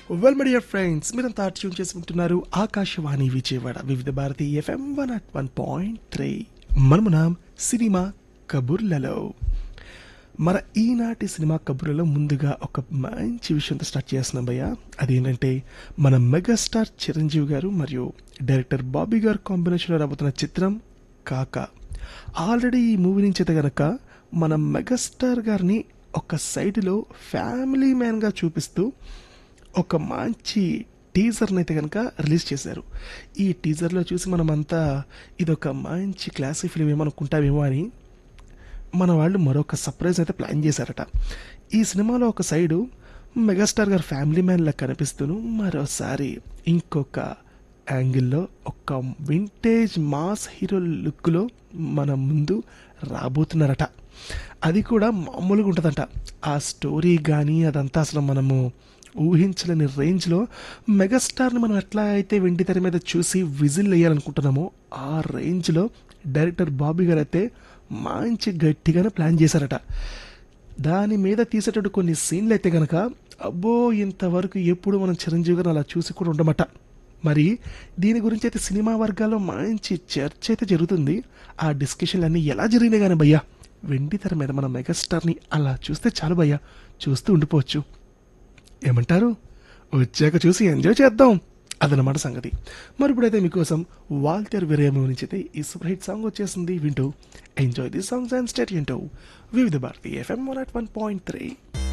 well my dear friends మీరంతా tune చేసి ఉంటున్నారు Akashvani Vijayawada Vividh Bharati FM one at one point three మనమునాం సినిమా కబుర్లలో మన ఈనాటి సినిమా కబుర్లలో ముందుగా ఒక మంచి విషయంతో స్టార్ట్ చేస్తున్నాం భయ్య అదేంటంటే మన మెగాస్టార్ చిరంజీవి గారు మరియు డైరెక్టర్ బాబీ గారు కాంబినేషన్లో రాబోతున్న చిత్రం కాక ఆల్రెడీ ఈ మూవీ నుంచి అయితే గనక మన మెగాస్టార్ గారిని ఒక సైడ్లో ఫ్యామిలీ మ్యాన్గా చూపిస్తూ ఒక మంచి టీజర్ని అయితే కనుక రిలీజ్ చేశారు ఈ టీజర్లో చూసి మనమంతా ఇదొక మంచి క్లాసిక్ ఫిలిం ఏమనుకుంటామేమో అని మన వాళ్ళు మరొక సర్ప్రైజ్ అయితే ప్లాన్ చేశారట ఈ సినిమాలో ఒక సైడు మెగాస్టార్ గారు ఫ్యామిలీ మ్యాన్లా కనిపిస్తూను మరోసారి ఇంకొక యాంగిల్లో ఒక వింటేజ్ మాస్ హీరో లుక్లో మన ముందు రాబోతున్నారట అది కూడా మామూలుగా ఉంటుందంట ఆ స్టోరీ కానీ అదంతా అసలు మనము ఊహించలేని రేంజ్లో మెగాస్టార్ని మనం ఎట్లా అయితే వెండి తెర మీద చూసి విజిల్ వేయాలనుకుంటున్నామో ఆ రేంజ్లో డైరెక్టర్ బాబీ గారు అయితే మంచి గట్టిగానే ప్లాన్ చేశారట దాని మీద తీసేటట్టు కొన్ని సీన్లు అయితే కనుక అబ్బో ఇంతవరకు ఎప్పుడు మనం చిరంజీవి గారిని అలా చూసి కూడా ఉండమట మరి దీని గురించి అయితే సినిమా వర్గాల్లో మంచి చర్చ అయితే జరుగుతుంది ఆ డిస్కషన్లు అన్నీ ఎలా జరిగినాయి కానీ భయ్యా వెండి తెర మీద మన మెగాస్టార్ని అలా చూస్తే చాలు భయ్యా చూస్తూ ఉండిపోవచ్చు ఏమంటారు వచ్చాక చూసి ఎంజాయ్ చేద్దాం అదనమాట సంగతి మరి ఇప్పుడైతే మీకోసం వాల్తేర్ విరయము నుంచి అయితే ఈ సూపర్ హిట్ సాంగ్ వచ్చేసింది వింటూ enjoy the songs and stay వింటూ Vividh Bharati FM one at one point three